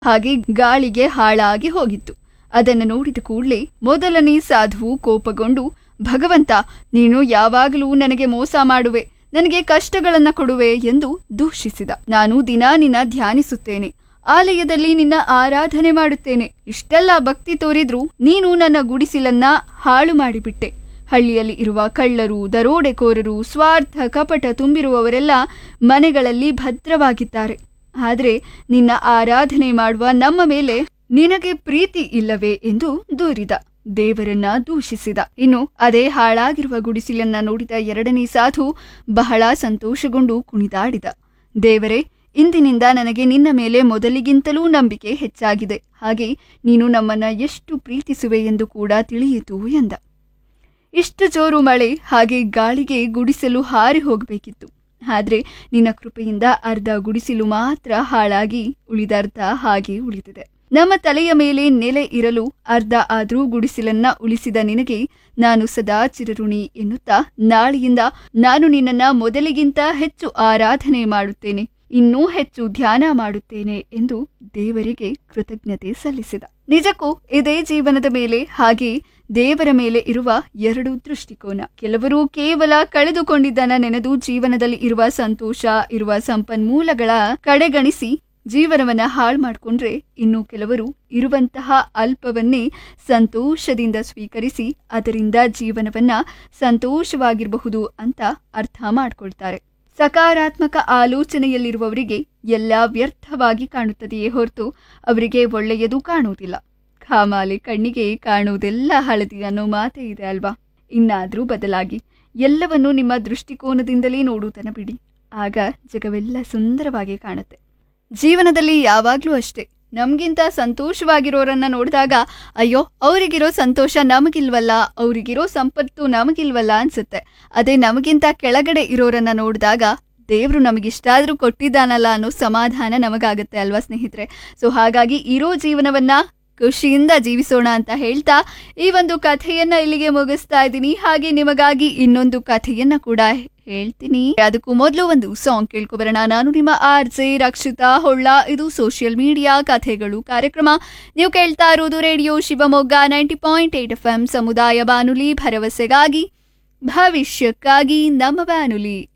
ಹಾಗೆ ಗಾಳಿಗೆ ಹಾಳಾಗಿ ಹೋಗಿತ್ತು ಅದನ್ನು ನೋಡಿದ ಕೂಡಲೇ ಮೊದಲನೇ ಸಾಧುವು ಕೋಪಗೊಂಡು ಭಗವಂತ ನೀನು ಯಾವಾಗಲೂ ನನಗೆ ಮೋಸ ಮಾಡುವೆ ನನಗೆ ಕಷ್ಟಗಳನ್ನ ಕೊಡುವೆ ಎಂದು ದೂಷಿಸಿದ ನಾನು ದಿನಾ ನಿನ್ನ ಧ್ಯಾನಿಸುತ್ತೇನೆ ಆಲಯದಲ್ಲಿ ನಿನ್ನ ಆರಾಧನೆ ಮಾಡುತ್ತೇನೆ ಇಷ್ಟೆಲ್ಲ ಭಕ್ತಿ ತೋರಿದ್ರೂ ನೀನು ನನ್ನ ಗುಡಿಸಿಲನ್ನ ಹಾಳು ಮಾಡಿಬಿಟ್ಟೆ ಹಳ್ಳಿಯಲ್ಲಿ ಇರುವ ಕಳ್ಳರು ದರೋಡೆಕೋರರು ಸ್ವಾರ್ಥ ಕಪಟ ತುಂಬಿರುವವರೆಲ್ಲ ಮನೆಗಳಲ್ಲಿ ಭದ್ರವಾಗಿದ್ದಾರೆ ಆದರೆ ನಿನ್ನ ಆರಾಧನೆ ಮಾಡುವ ನಮ್ಮ ಮೇಲೆ ನಿನಗೆ ಪ್ರೀತಿ ಇಲ್ಲವೇ ಎಂದು ದೂರಿದ ದೇವರನ್ನ ದೂಷಿಸಿದ ಇನ್ನು ಅದೇ ಹಾಳಾಗಿರುವ ಗುಡಿಸಿಲನ್ನ ನೋಡಿದ ಎರಡನೇ ಸಾಧು ಬಹಳ ಸಂತೋಷಗೊಂಡು ಕುಣಿದಾಡಿದ ದೇವರೇ ಇಂದಿನಿಂದ ನನಗೆ ನಿನ್ನ ಮೇಲೆ ಮೊದಲಿಗಿಂತಲೂ ನಂಬಿಕೆ ಹೆಚ್ಚಾಗಿದೆ ಹಾಗೆ ನೀನು ನಮ್ಮನ್ನ ಎಷ್ಟು ಪ್ರೀತಿಸುವೆ ಎಂದು ಕೂಡ ತಿಳಿಯಿತು ಎಂದ ಇಷ್ಟು ಜೋರು ಮಳೆ ಹಾಗೆ ಗಾಳಿಗೆ ಗುಡಿಸಲು ಹಾರಿ ಹೋಗಬೇಕಿತ್ತು ಆದ್ರೆ ನಿನ್ನ ಕೃಪೆಯಿಂದ ಅರ್ಧ ಗುಡಿಸಿಲು ಮಾತ್ರ ಹಾಳಾಗಿ ಉಳಿದರ್ಧ ಹಾಗೆ ಉಳಿದಿದೆ ನಮ್ಮ ತಲೆಯ ಮೇಲೆ ನೆಲೆ ಇರಲು ಅರ್ಧ ಆದ್ರೂ ಗುಡಿಸಿಲನ್ನ ಉಳಿಸಿದ ನಿನಗೆ ನಾನು ಸದಾ ಚಿರಋಣಿ ಎನ್ನುತ್ತಾ ನಾಳೆಯಿಂದ ನಾನು ನಿನ್ನನ್ನ ಮೊದಲಿಗಿಂತ ಹೆಚ್ಚು ಆರಾಧನೆ ಮಾಡುತ್ತೇನೆ ಇನ್ನೂ ಹೆಚ್ಚು ಧ್ಯಾನ ಮಾಡುತ್ತೇನೆ ಎಂದು ದೇವರಿಗೆ ಕೃತಜ್ಞತೆ ಸಲ್ಲಿಸಿದ ನಿಜಕ್ಕೂ ಇದೇ ಜೀವನದ ಮೇಲೆ ಹಾಗೆ ದೇವರ ಮೇಲೆ ಇರುವ ಎರಡು ದೃಷ್ಟಿಕೋನ ಕೆಲವರು ಕೇವಲ ಕಳೆದುಕೊಂಡಿದ್ದನ್ನ ನೆನೆದು ಜೀವನದಲ್ಲಿ ಇರುವ ಸಂತೋಷ ಇರುವ ಸಂಪನ್ಮೂಲಗಳ ಕಡೆಗಣಿಸಿ ಜೀವನವನ್ನ ಹಾಳು ಮಾಡಿಕೊಂಡ್ರೆ ಇನ್ನು ಕೆಲವರು ಇರುವಂತಹ ಅಲ್ಪವನ್ನೇ ಸಂತೋಷದಿಂದ ಸ್ವೀಕರಿಸಿ ಅದರಿಂದ ಜೀವನವನ್ನ ಸಂತೋಷವಾಗಿರಬಹುದು ಅಂತ ಅರ್ಥ ಮಾಡ್ಕೊಳ್ತಾರೆ ಸಕಾರಾತ್ಮಕ ಆಲೋಚನೆಯಲ್ಲಿರುವವರಿಗೆ ಎಲ್ಲ ವ್ಯರ್ಥವಾಗಿ ಕಾಣುತ್ತದೆಯೇ ಹೊರತು ಅವರಿಗೆ ಒಳ್ಳೆಯದು ಕಾಣುವುದಿಲ್ಲ ಕಾಮಾಲೆ ಕಣ್ಣಿಗೆ ಕಾಣುವುದೆಲ್ಲ ಹಳದಿ ಅನ್ನೋ ಮಾತೇ ಇದೆ ಅಲ್ವಾ ಇನ್ನಾದರೂ ಬದಲಾಗಿ ಎಲ್ಲವನ್ನು ನಿಮ್ಮ ದೃಷ್ಟಿಕೋನದಿಂದಲೇ ನೋಡುವುದನ್ನು ಬಿಡಿ ಆಗ ಜಗವೆಲ್ಲ ಸುಂದರವಾಗಿ ಕಾಣುತ್ತೆ ಜೀವನದಲ್ಲಿ ಯಾವಾಗಲೂ ಅಷ್ಟೇ ನಮಗಿಂತ ಸಂತೋಷವಾಗಿರೋರನ್ನ ನೋಡಿದಾಗ ಅಯ್ಯೋ ಅವರಿಗಿರೋ ಸಂತೋಷ ನಮಗಿಲ್ವಲ್ಲ ಅವರಿಗಿರೋ ಸಂಪತ್ತು ನಮಗಿಲ್ವಲ್ಲ ಅನ್ಸುತ್ತೆ ಅದೇ ನಮಗಿಂತ ಕೆಳಗಡೆ ಇರೋರನ್ನ ನೋಡಿದಾಗ ದೇವರು ನಮಗಿಷ್ಟಾದ್ರೂ ಕೊಟ್ಟಿದ್ದಾನಲ್ಲ ಅನ್ನೋ ಸಮಾಧಾನ ನಮಗಾಗುತ್ತೆ ಅಲ್ವಾ ಸ್ನೇಹಿತರೆ ಸೊ ಹಾಗಾಗಿ ಇರೋ ಜೀವನವನ್ನ ಖುಷಿಯಿಂದ ಜೀವಿಸೋಣ ಅಂತ ಹೇಳ್ತಾ ಈ ಒಂದು ಕಥೆಯನ್ನ ಇಲ್ಲಿಗೆ ಮುಗಿಸ್ತಾ ಇದ್ದೀನಿ ಹಾಗೆ ನಿಮಗಾಗಿ ಇನ್ನೊಂದು ಕಥೆಯನ್ನ ಕೂಡ ಹೇಳ್ತೀನಿ ಅದಕ್ಕೂ ಮೊದಲು ಒಂದು ಸಾಂಗ್ ಕೇಳ್ಕೊಬರೋಣ ನಾನು ನಿಮ್ಮ ಆರ್ ಜೆ ರಕ್ಷಿತಾ ಹೊಳ್ಳ ಇದು ಸೋಷಿಯಲ್ ಮೀಡಿಯಾ ಕಥೆಗಳು ಕಾರ್ಯಕ್ರಮ ನೀವು ಕೇಳ್ತಾ ಇರೋದು radio Shivamogga ninety point eight F M ಸಮುದಾಯ ಬಾನುಲಿ ಭರವಸೆಗಾಗಿ ಭವಿಷ್ಯಕ್ಕಾಗಿ ನಮ್ಮ ಬಾನುಲಿ